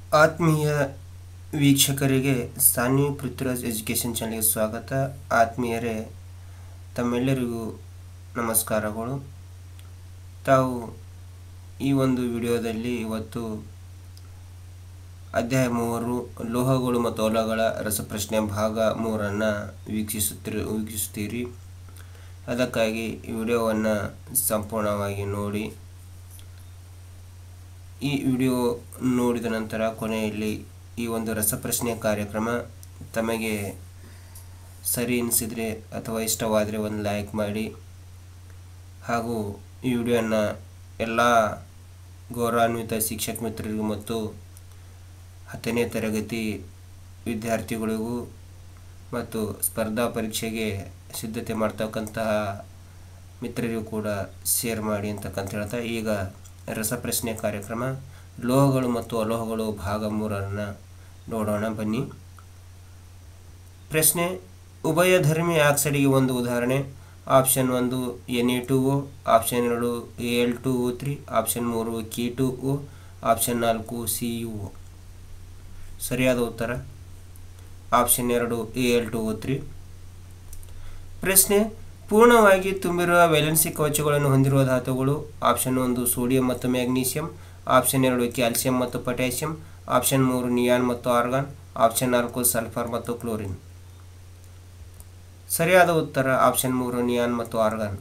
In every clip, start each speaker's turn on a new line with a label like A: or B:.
A: ಆತ್ಮೀಯ ವೀಕ್ಷಕರಿಗೆ ಸಾನ್ವಿ ಪೃಥ್ವಿರಾಜ್ ಎಜುಕೇಷನ್ ಚಾನಲ್ಗೆ ಸ್ವಾಗತ ಆತ್ಮೀಯರೇ ತಮ್ಮೆಲ್ಲರಿಗೂ ನಮಸ್ಕಾರಗಳು ತಾವು ಈ ಒಂದು ವಿಡಿಯೋದಲ್ಲಿ ಇವತ್ತು ಅಧ್ಯಾಯ ಮೂವರು ಲೋಹಗಳು ಮತ್ತು ಒಲಗಳ ರಸಪ್ರಶ್ನೆ ಭಾಗ ಮೂರನ್ನು ವೀಕ್ಷಿಸುತ್ತಿರು ವೀಕ್ಷಿಸುತ್ತೀರಿ ಅದಕ್ಕಾಗಿ ಈ ವಿಡಿಯೋವನ್ನು ಸಂಪೂರ್ಣವಾಗಿ ನೋಡಿ ಈ ವಿಡಿಯೋ ನೋಡಿದ ನಂತರ ಕೊನೆಯಲ್ಲಿ ಈ ಒಂದು ರಸಪ್ರಶ್ನೆ ಕಾರ್ಯಕ್ರಮ ತಮಗೆ ಸರಿ ಎನಿಸಿದರೆ ಅಥವಾ ಇಷ್ಟವಾದರೆ ಒಂದು ಲೈಕ್ ಮಾಡಿ ಹಾಗೂ ಈ ವಿಡಿಯೋನ ಎಲ್ಲ ಗೌರವಾನ್ವಿತ ಶಿಕ್ಷಕ ಮಿತ್ರರಿಗೂ ಮತ್ತು ಹತ್ತನೇ ತರಗತಿ ವಿದ್ಯಾರ್ಥಿಗಳಿಗೂ ಮತ್ತು ಸ್ಪರ್ಧಾ ಪರೀಕ್ಷೆಗೆ ಸಿದ್ಧತೆ ಮಾಡ್ತಕ್ಕಂತಹ ಮಿತ್ರರಿಗೂ ಕೂಡ ಶೇರ್ ಮಾಡಿ ಅಂತಕ್ಕಂತ ಹೇಳ್ತಾ ಈಗ ರಸಪ್ರಶ್ನೆ ಕಾರ್ಯಕ್ರಮ ಲೋಹಗಳು ಮತ್ತು ಅಲೋಹಗಳು ಭಾಗ ಮೂರನ್ನು ನೋಡೋಣ ಬನ್ನಿ ಪ್ರಶ್ನೆ ಉಭಯಧರ್ಮಿ ಆಕ್ಸೈಡ್ಗೆ ಒಂದು ಉದಾಹರಣೆ ಆಪ್ಷನ್ ಒಂದು N A two O option ಎರಡು A L two O three option ಮೂರು ಕೆ ಟು ಒ ಆಪ್ಷನ್ ನಾಲ್ಕು ಸಿ ಯು ಒ ಸರಿಯಾದ ಉತ್ತರ ಆಪ್ಷನ್ ಎರಡು A L two O three ಪ್ರಶ್ನೆ ಪೂರ್ಣವಾಗಿ ತುಂಬಿರುವ ವೆಲೆನ್ಸಿ ಕವಚಗಳನ್ನು ಹೊಂದಿರುವ ಧಾತುಗಳು ಆಪ್ಷನ್ ಒಂದು ಸೋಡಿಯಂ ಮತ್ತು ಮ್ಯಾಗ್ನೀಷಿಯಂ ಆಪ್ಷನ್ ಎರಡು ಕ್ಯಾಲ್ಸಿಯಂ ಮತ್ತು ಪೊಟ್ಯಾಷಿಯಂ ಆಪ್ಷನ್ ಮೂರು ನಿಯಾನ್ ಮತ್ತು ಆರ್ಗಾನ್ ಆಪ್ಷನ್ ನಾಲ್ಕು ಸಲ್ಫರ್ ಮತ್ತು ಕ್ಲೋರಿನ್ ಸರಿಯಾದ ಉತ್ತರ ಆಪ್ಷನ್ ಮೂರು ನಿಯಾನ್ ಮತ್ತು ಆರ್ಗಾನ್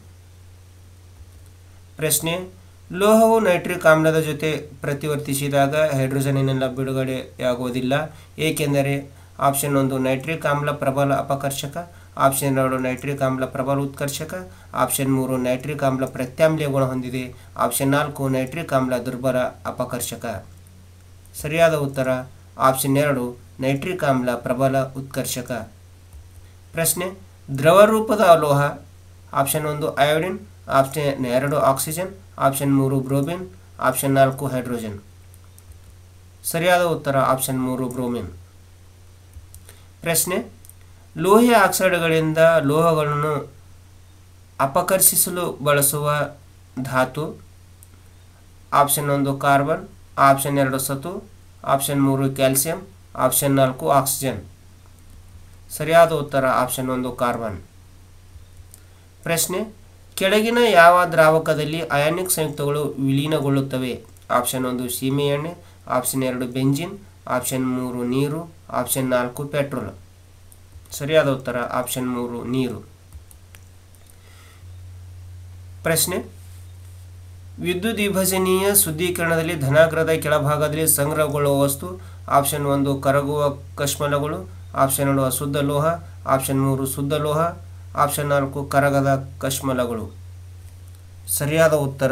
A: ಪ್ರಶ್ನೆ ಲೋಹವು ನೈಟ್ರಿಕ್ ಆಮ್ಲದ ಜೊತೆ ಪ್ರತಿವರ್ತಿಸಿದಾಗ ಹೈಡ್ರೋಜನಿನೆಲ್ಲ ಬಿಡುಗಡೆಯಾಗುವುದಿಲ್ಲ ಏಕೆಂದರೆ ಆಪ್ಷನ್ ಒಂದು ನೈಟ್ರಿಕ್ ಆಮ್ಲ ಪ್ರಬಲ ಅಪಕರ್ಷಕ ಆಪ್ಷನ್ ಎರಡು ನೈಟ್ರಿಕ್ ಆಮ್ಲ ಪ್ರಬಲ ಉತ್ಕರ್ಷಕ ಆಪ್ಷನ್ ಮೂರು ನೈಟ್ರಿಕ್ ಆಮ್ಲ ಪ್ರತ್ಯಾಮ್ಲೀಯ ಗುಣ ಹೊಂದಿದೆ ಆಪ್ಷನ್ ನಾಲ್ಕು ನೈಟ್ರಿಕ್ ಆಮ್ಲ ದುರ್ಬಲ ಅಪಕರ್ಷಕ ಸರಿಯಾದ ಉತ್ತರ ಆಪ್ಷನ್ ಎರಡು ನೈಟ್ರಿಕ್ ಆಮ್ಲ ಪ್ರಬಲ ಉತ್ಕರ್ಷಕ ಪ್ರಶ್ನೆ ದ್ರವ ರೂಪದ ಲೋಹ ಆಪ್ಷನ್ ಒಂದು ಅಯೋಡಿನ್ ಆಪ್ಷನ್ ಎರಡು ಆಕ್ಸಿಜನ್ ಆಪ್ಷನ್ ಮೂರು ಬ್ರೋಮಿನ್ ಆಪ್ಷನ್ ನಾಲ್ಕು ಹೈಡ್ರೋಜನ್ ಸರಿಯಾದ ಉತ್ತರ ಆಪ್ಷನ್ ಮೂರು ಬ್ರೋಮಿನ್ ಪ್ರಶ್ನೆ ಲೋಹೀಯ ಆಕ್ಸೈಡ್ಗಳಿಂದ ಲೋಹಗಳನ್ನು ಅಪಕರ್ಷಿಸಲು ಬಳಸುವ ಧಾತು ಆಪ್ಷನ್ ಒಂದು ಕಾರ್ಬನ್ ಆಪ್ಷನ್ ಎರಡು ಸತು ಆಪ್ಷನ್ ಮೂರು ಕ್ಯಾಲ್ಸಿಯಂ ಆಪ್ಷನ್ ನಾಲ್ಕು ಆಕ್ಸಿಜನ್ ಸರಿಯಾದ ಉತ್ತರ ಆಪ್ಷನ್ ಒಂದು ಕಾರ್ಬನ್ ಪ್ರಶ್ನೆ ಕೆಳಗಿನ ಯಾವ ದ್ರಾವಕದಲ್ಲಿ ಅಯಾನಿಕ್ ಸಂಯುಕ್ತಗಳು ವಿಲೀನಗೊಳ್ಳುತ್ತವೆ ಆಪ್ಷನ್ ಒಂದು ಸೀಮೆ ಎಣ್ಣೆ ಆಪ್ಷನ್ ಎರಡು ಬೆಂಜಿನ್ ಆಪ್ಷನ್ ಮೂರು ನೀರು ಆಪ್ಷನ್ ನಾಲ್ಕು ಪೆಟ್ರೋಲ್ ಸರಿಯಾದ ಉತ್ತರ ಆಪ್ಷನ್ ಮೂರು ನೀರು ಪ್ರಶ್ನೆ ವಿದ್ಯುತ್ ವಿಭಜನೀಯ ಶುದ್ಧೀಕರಣದಲ್ಲಿ ಧನಾಗ್ರದ ಕೆಳಭಾಗದಲ್ಲಿ ಸಂಗ್ರಹಗೊಳ್ಳುವ ವಸ್ತು ಆಪ್ಷನ್ ಒಂದು ಕರಗುವ ಕಶ್ಮಲಗಳು ಆಪ್ಷನ್ ಎರಡು ಅಶುದ್ಧ ಲೋಹ ಆಪ್ಷನ್ ಮೂರು ಶುದ್ಧ ಲೋಹ ಆಪ್ಷನ್ ನಾಲ್ಕು ಕರಗದ ಕಶ್ಮಲಗಳು ಸರಿಯಾದ ಉತ್ತರ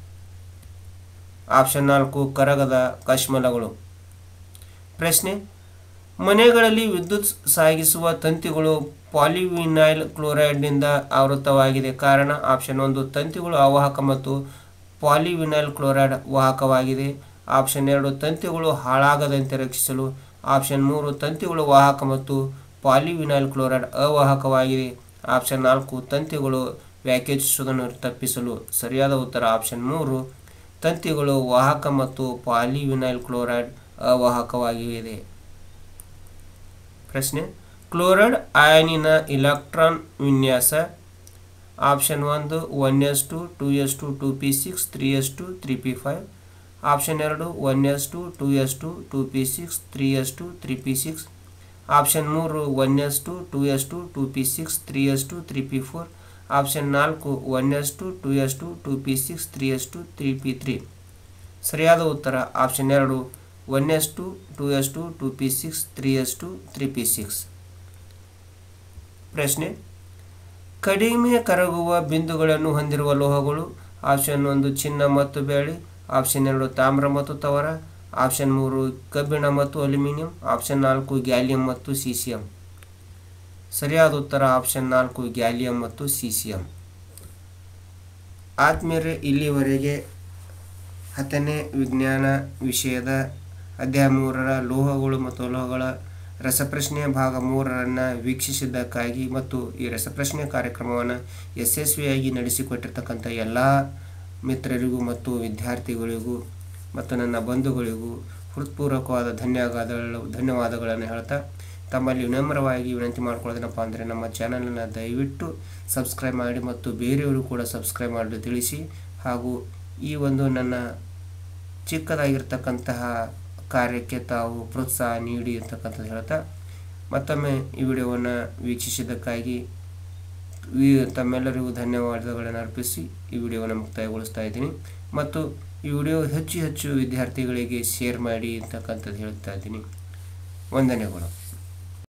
A: ಆಪ್ಷನ್ ನಾಲ್ಕು ಕರಗದ ಕಶ್ಮಲಗಳು ಪ್ರಶ್ನೆ ಮನೆಗಳಲ್ಲಿ ವಿದ್ಯುತ್ ಸಾಗಿಸುವ ತಂತಿಗಳು ಪಾಲಿವಿನೈಲ್ ಕ್ಲೋರೈಡ್ನಿಂದ ಆವೃತವಾಗಿದೆ ಕಾರಣ ಆಪ್ಷನ್ ಒಂದು ತಂತಿಗಳು ಅವಾಹಕ ಮತ್ತು ಪಾಲಿವಿನೈಲ್ ಕ್ಲೋರೈಡ್ ವಾಹಕವಾಗಿದೆ ಆಪ್ಷನ್ ಎರಡು ತಂತಿಗಳು ಹಾಳಾಗದಂತೆ ರಕ್ಷಿಸಲು ಆಪ್ಷನ್ ಮೂರು ತಂತಿಗಳು ವಾಹಕ ಮತ್ತು ಪಾಲಿವಿನೈಲ್ ಕ್ಲೋರೈಡ್ ಅವಾಹಕವಾಗಿದೆ ಆಪ್ಷನ್ ನಾಲ್ಕು ತಂತಿಗಳು ವ್ಯಾಖ್ಯಾನಿಸುವುದನ್ನು ತಪ್ಪಿಸಲು ಸರಿಯಾದ ಉತ್ತರ ಆಪ್ಷನ್ ಮೂರು ತಂತಿಗಳು ವಾಹಕ ಮತ್ತು ಪಾಲಿವಿನೈಲ್ ಕ್ಲೋರೈಡ್ ಅವಾಹಕವಾಗಿವೆ ಪ್ರಶ್ನೆ ಕ್ಲೋರೈಡ್ ಅಯಾನಿನ ಇಲೆಕ್ಟ್ರಾನ್ ವಿನ್ಯಾಸ ಆಪ್ಷನ್ ಒಂದು one S two two S two two P six three S two three P five option ಎರಡು one S two two S two two P six three S two three P six option ಮೂರು one S two two S two two P six three S two three P four option ನಾಲ್ಕು one S two two S two two P six three S two three P three ಸರಿಯಾದ ಉತ್ತರ option ಎರಡು one S two two S two two P six three S two three P six ಪ್ರಶ್ನೆ ಕಡಿಮೆ ಕರಗುವ ಬಿಂದುಗಳನ್ನು ಹೊಂದಿರುವ ಲೋಹಗಳು option ಒಂದು ಚಿನ್ನ ಮತ್ತು ಬೆಳ್ಳಿ ಆಪ್ಷನ್ ಎರಡು ತಾಮ್ರ ಮತ್ತು ತವರ ಆಪ್ಷನ್ ಮೂರು ಕಬ್ಬಿಣ ಮತ್ತು ಅಲ್ಯೂಮಿನಿಯಂ ಆಪ್ಷನ್ ನಾಲ್ಕು ಗ್ಯಾಲಿಯಂ ಮತ್ತು ಸೀಸಿಯಂ ಸರಿಯಾದ ಉತ್ತರ ಆಪ್ಷನ್ ನಾಲ್ಕು ಗ್ಯಾಲಿಯಂ ಮತ್ತು ಸೀಸಿಯಂ ಆತ್ಮೀಯರೇ ಇಲ್ಲಿವರೆಗೆ ಹತ್ತನೇ ವಿಜ್ಞಾನ ವಿಷಯದ ಅಧ್ಯಾಯ ಮೂರರ ಲೋಹಗಳು ಮತ್ತು ಲೋಹಗಳ ರಸಪ್ರಶ್ನೆ ಭಾಗ ಮೂರರನ್ನು ವೀಕ್ಷಿಸಿದ್ದಕ್ಕಾಗಿ ಮತ್ತು ಈ ರಸಪ್ರಶ್ನೆ ಕಾರ್ಯಕ್ರಮವನ್ನು ಯಶಸ್ವಿಯಾಗಿ ನಡೆಸಿಕೊಟ್ಟಿರ್ತಕ್ಕಂಥ ಎಲ್ಲ ಮಿತ್ರರಿಗೂ ಮತ್ತು ವಿದ್ಯಾರ್ಥಿಗಳಿಗೂ ಮತ್ತು ನನ್ನ ಬಂಧುಗಳಿಗೂ ಹೃತ್ಪೂರ್ವಕವಾದ ಧನ್ಯವಾದಗಳು ಧನ್ಯವಾದಗಳನ್ನು ಹೇಳ್ತಾ ತಮ್ಮಲ್ಲಿ ವಿನಮ್ರವಾಗಿ ವಿನಂತಿ ಮಾಡ್ಕೊಳ್ಳೋದೇನಪ್ಪ ಅಂದರೆ ನಮ್ಮ ಚಾನಲನ್ನು ದಯವಿಟ್ಟು ಸಬ್ಸ್ಕ್ರೈಬ್ ಮಾಡಿ ಮತ್ತು ಬೇರೆಯವರು ಕೂಡ ಸಬ್ಸ್ಕ್ರೈಬ್ ಮಾಡಿ ತಿಳಿಸಿ ಹಾಗೂ ಈ ಒಂದು ನನ್ನ ಚಿಕ್ಕದಾಗಿರ್ತಕ್ಕಂತಹ ಕಾರ್ಯಕ್ಕೆ ತಾವು ಪ್ರೋತ್ಸಾಹ ನೀಡಿ ಅಂತಕ್ಕಂಥದ್ದು ಹೇಳ್ತಾ ಮತ್ತೊಮ್ಮೆ ಈ ವಿಡಿಯೋವನ್ನು ವೀಕ್ಷಿಸಿದ್ದಕ್ಕಾಗಿ ವಿ- ತಮ್ಮೆಲ್ಲರಿಗೂ ಧನ್ಯವಾದಗಳನ್ನು ಅರ್ಪಿಸಿ ಈ ವಿಡಿಯೋವನ್ನು ಮುಕ್ತಾಯಗೊಳಿಸ್ತಾ ಇದ್ದೀನಿ ಮತ್ತು ಈ ವಿಡಿಯೋ ಹೆಚ್ಚು ಹೆಚ್ಚು ವಿದ್ಯಾರ್ಥಿಗಳಿಗೆ ಶೇರ್ ಮಾಡಿ ಅಂತಕ್ಕಂಥದ್ದು ಹೇಳ್ತಾ ಇದ್ದೀನಿ ವಂದನೆಗಳು